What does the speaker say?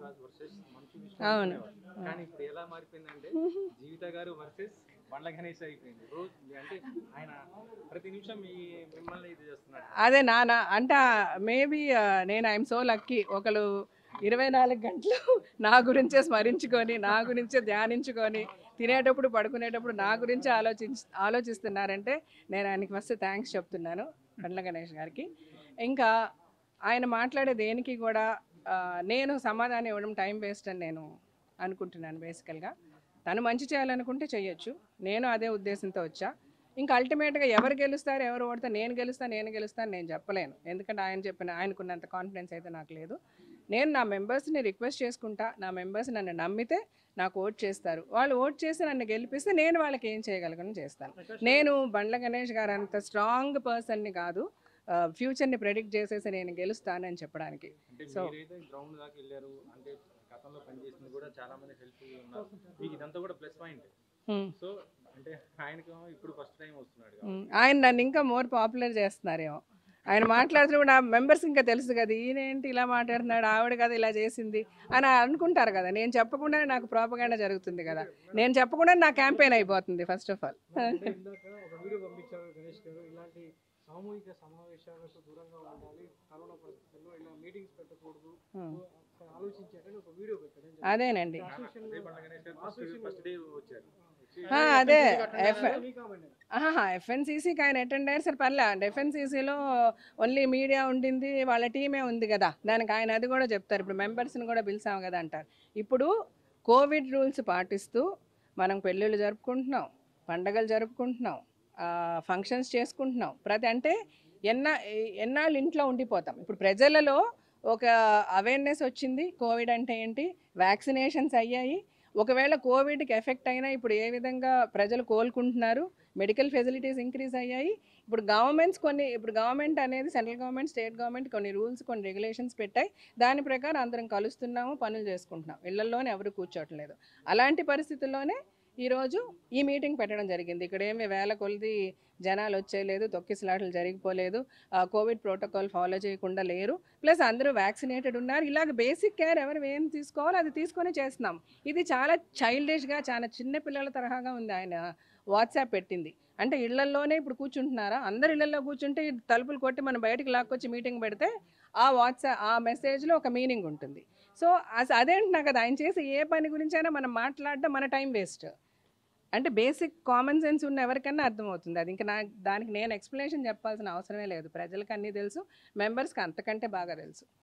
Prasad versus మంచు విష్ణు అవును. అనుకునేవారు. కానీ ఇప్పుడు ఎలా మారిపోయిందంటే జీవిత గారు వర్సెస్ బండ్ల గణేష్ అయిపోయింది రోజు అంటే ఆయన ప్రతి నిమిషం ఈ మిమ్మల్ని ఇది చేస్తున్నాడు అదే నాన్న అంటే మేబీ నేను ఐఎమ్ సో లక్కీ ఒకరు ఇరవై నాలుగు గంటలు నా గురించే స్మరించుకొని నా గురించే ధ్యానించుకొని తినేటప్పుడు పడుకునేటప్పుడు నా గురించి ఆలోచించ ఆలోచిస్తున్నారంటే నేను ఆయనకి ఫస్ట్ థ్యాంక్స్ చెప్తున్నాను పండ్ల గణేష్ గారికి ఇంకా ఆయన మాట్లాడే దేనికి కూడా ఆ, నేను సమాధానం ఇవ్వడం టైం వేస్ట్ అని నేను అనుకుంటున్నాను బేసికల్గా తను మంచి చేయాలనుకుంటే చెయ్యొచ్చు నేను అదే ఉద్దేశంతో వచ్చా ఇంకా అల్టిమేట్గా ఎవరు గెలుస్తారు ఎవరు ఓడితే నేను గెలుస్తాను నేను గెలుస్తాను నేను చెప్పలేను ఎందుకంటే ఆయన చెప్పిన ఆయనకున్నంత కాన్ఫిడెన్స్ అయితే నాకు లేదు నేను నా మెంబర్స్ని రిక్వెస్ట్ చేసుకుంటా నా మెంబర్స్ నన్ను నమ్మితే నాకు ఓట్ చేస్తారు వాళ్ళు ఓట్ చేసి నన్ను గెలిపిస్తే నేను వాళ్ళకి ఏం చేయగలను చేస్తాను నేను బండ్ల గణేష్ గారు అంత స్ట్రాంగ్ పర్సన్ని కాదు ఫ్యూచర్ని ప్రెడిక్ట్ చేసేసి నేను గెలుస్తానని చెప్పడానికి అంటే So- మీరైతే గ్రౌండ్ దాకా వెళ్ళారు అంటే గతంలో పనిచేసింది కూడా చాలా మంది హెల్ప్ ఉన్నారు మీకు ఇదంతా కూడా ప్లస్ పాయింట్ Hmm. సో అంటే ఆయనకు ఇప్పుడు ఫస్ట్ టైం వస్తున్నాడు కాబట్టి. ఉమ్, ఆయన నన్ను ఇంకా మోర్ పాపులర్ చేస్తున్నారేమో ఆయన మాట్లాడుతున్నప్పుడు నా మెంబర్స్ ఇంకా తెలుసు కదా ఈయన ఏంటి ఇలా మాట్లాడుతున్నాడు ఆవిడ కదా ఇలా చేసింది అని అనుకుంటారు కదా నేను చెప్పకుండానే నాకు ప్రాపగాండా జరుగుతుంది కదా నేను చెప్పకుండా నా క్యాంపెయిన్ అయిపోతుంది ఫస్ట్ ఆఫ్ ఆల్ అంటే ఇందాక ఒక వీడియో పంపించారు గణేష్ గారు ఇలాంటి సామూహిక సమావేశాలకు దూరంగా ఉండాలి కరోనా పరిస్థితుల్లో ఇలా మీటింగ్స్ పెట్టకూడదు ఒకసారి ఆలోచించారని ఒక వీడియో పెట్టారు ఏం అదేనండి అదే బండ్ల గణేష్ గారు ఫస్ట్ ఫస్ట్ డే వచ్చారు వచ్చి ఆ, అదే ఎఫ్ చెప్పారు? మీ కామెంట్ ఎఫ్ఎన్సీసీకి ఆయన అటెండ్ అయ్యారు సరే పర్లే ఎఫ్ఎన్సీసీలో ఓన్లీ మీడియా ఉండింది వాళ్ళ టీమే ఉంది కదా దానికి ఆయన అది కూడా చెప్తారు ఇప్పుడు మెంబర్స్ని కూడా పిలిచాం కదా అంటారు ఇప్పుడు కోవిడ్ రూల్స్ పాటిస్తూ మనం పెళ్ళిళ్ళు జరుపుకుంటున్నాం పండగలు జరుపుకుంటున్నాం ఫంక్షన్స్ చేసుకుంటున్నాం ప్రతి అంటే ఎన్న ఎన్నాళ్ళు ఇంట్లో ఉండిపోతాం ఇప్పుడు ప్రజలలో ఒక అవేర్నెస్ వచ్చింది కోవిడ్ అంటే ఏంటి వ్యాక్సినేషన్స్ అయ్యాయి ఒకవేళ కోవిడ్కి ఎఫెక్ట్ అయినా ఇప్పుడు ఏ విధంగా ప్రజలు కోలుకుంటున్నారు మెడికల్ ఫెసిలిటీస్ ఇంక్రీజ్ అయ్యాయి ఇప్పుడు గవర్నమెంట్స్ కొన్ని ఇప్పుడు గవర్నమెంట్ అనేది సెంట్రల్ గవర్నమెంట్ స్టేట్ గవర్నమెంట్ కొన్ని రూల్స్ కొన్ని రెగ్యులేషన్స్ పెట్టాయి దాని ప్రకారం అందరం కలుస్తున్నాము పనులు చేసుకుంటున్నాం ఇళ్లలోనే ఎవరు కూర్చోవట్లేదు అలాంటి పరిస్థితుల్లోనే ఈరోజు ఈ మీటింగ్ పెట్టడం జరిగింది ఇక్కడ ఏమి వేల కొలిది జనాలు వచ్చేయలేదు తొక్కిసలాటలు జరిగిపోలేదు ఆ, కోవిడ్ ప్రోటోకాల్ ఫాలో చేయకుండా లేరు ప్లస్ అందరూ వ్యాక్సినేటెడ్ ఉన్నారు ఇలాగ బేసిక్ కేర్ ఎవరు ఏం తీసుకోవాలో అది తీసుకొని చేస్తున్నాం ఇది చాలా చైల్డిష్గా చాలా చిన్న పిల్లల తరహాగా ఉంది ఆయన వాట్సాప్ పెట్టింది అంటే ఇళ్లలోనే ఇప్పుడు కూర్చుంటున్నారా అందరు ఇళ్లలో కూర్చుంటే ఈ తలుపులు కొట్టి మనం బయటికి లాక్కొచ్చి మీటింగ్ పెడితే ఆ వాట్సాప్ ఆ మెసేజ్లో ఒక మీనింగ్ ఉంటుంది సో అస- అదేంటున్నా కదా ఆయన చేసే ఏ పని గురించైనా మనం మాట్లాడడం మన టైం వేస్ట్ అంటే బేసిక్ కామన్ సెన్స్ ఉన్న ఎవరికైనా అర్థమవుతుంది అది ఇంకా నా దానికి నేను ఎక్స్ప్లెనేషన్ చెప్పాల్సిన అవసరమే లేదు ప్రజలకు అన్నీ తెలుసు మెంబర్స్కి అంతకంటే బాగా తెలుసు